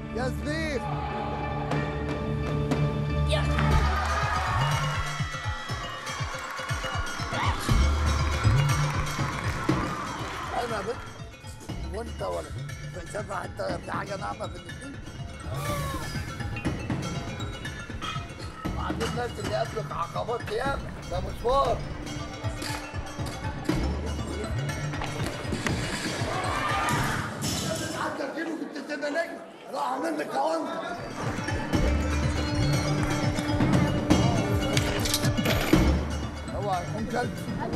يا زبيب انا يا بنت وانت ولا شايف حتى في حاجه ناعمه في الاثنين وعند الناس اللي قابلك عقبات ياما ده مشوار حتى كيلو كنت تبقى نجم راح منك كوانت اوعى يكون كلب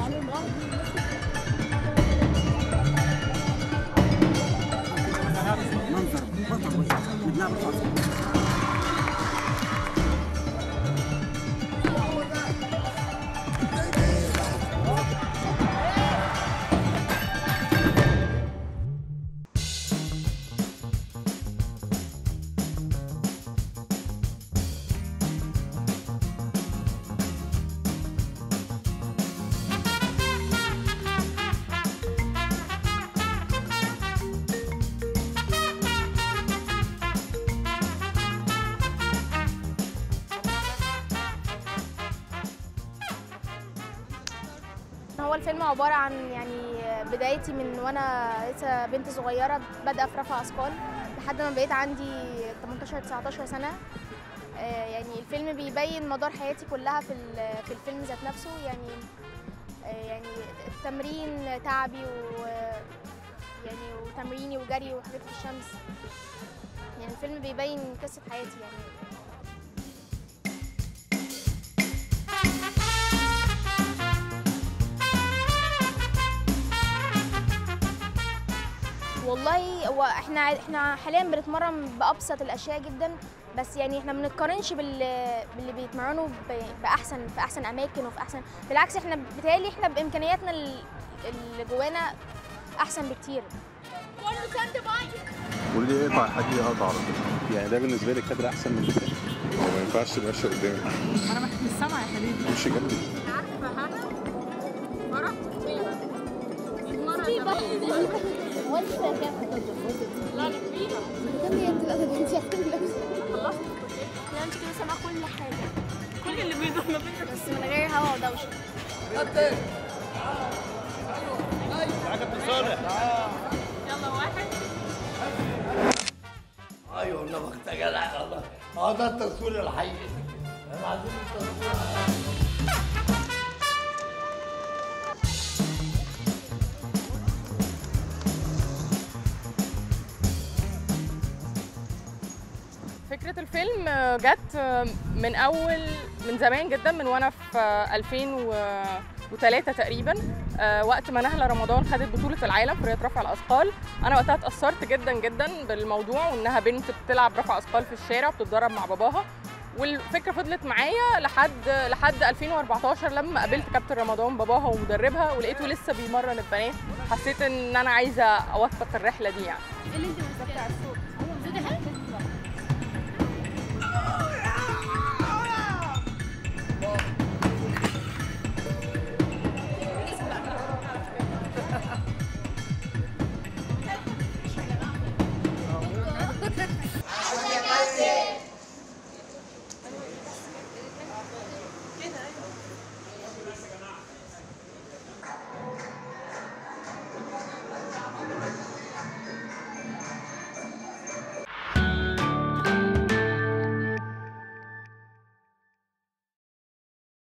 هو الفيلم عبارة عن يعني بدايتي من وانا لسه بنت صغيرة بادئة في رفع اثقال لحد ما بقيت عندي 18 19 سنة آه، يعني الفيلم بيبين مدار حياتي كلها في ال- في الفيلم ذات نفسه يعني آه، يعني التمرين تعبي و يعني وتمريني وجري وحاجات في الشمس يعني الفيلم بيبين قصة حياتي يعني والله هو احنا احنا حاليا بنتمرن بابسط الاشياء جدا بس يعني احنا ما بنتقارنش بال باللي بيتمرنوا ب- باحسن في احسن اماكن وفي احسن بالعكس احنا بيتهيألي احنا بامكانياتنا ال- اللي جوانا احسن بكتير واللي يقطع حد يقطع على طول يعني ده بالنسبه لي كادر احسن من كده هو ما ينفعش تبقى ماشي قدامي انا مش سامعه يا حبيبي امشي جنبي عارفه هنا فرح وانت كام لا انا كبيره كم انت بقى انت خلصت لا انت كده سامعه كل حاجه كل اللي بيدور ما بين بس من غير هوا ودوشه يلا واحد ايوه والله وقت يا جدع والله اه ده التصوير الحقيقي احنا عايزين التصوير فكرة الفيلم جت من أول من زمان جدا من وأنا في 2003 تقريبا آه، وقت ما نهلة رمضان خدت بطولة العالم في رياضة رفع الأثقال أنا وقتها اتأثرت جدا جدا بالموضوع وإنها بنت بتلعب رفع أثقال في الشارع بتتدرب مع باباها والفكرة فضلت معايا لحد لحد 2014 لما قابلت كابتن رمضان باباها ومدربها ولقيته لسه بيمرن البنات حسيت إن أنا عايزة أوثق الرحلة دي يعني اللي انت بتاع الصوت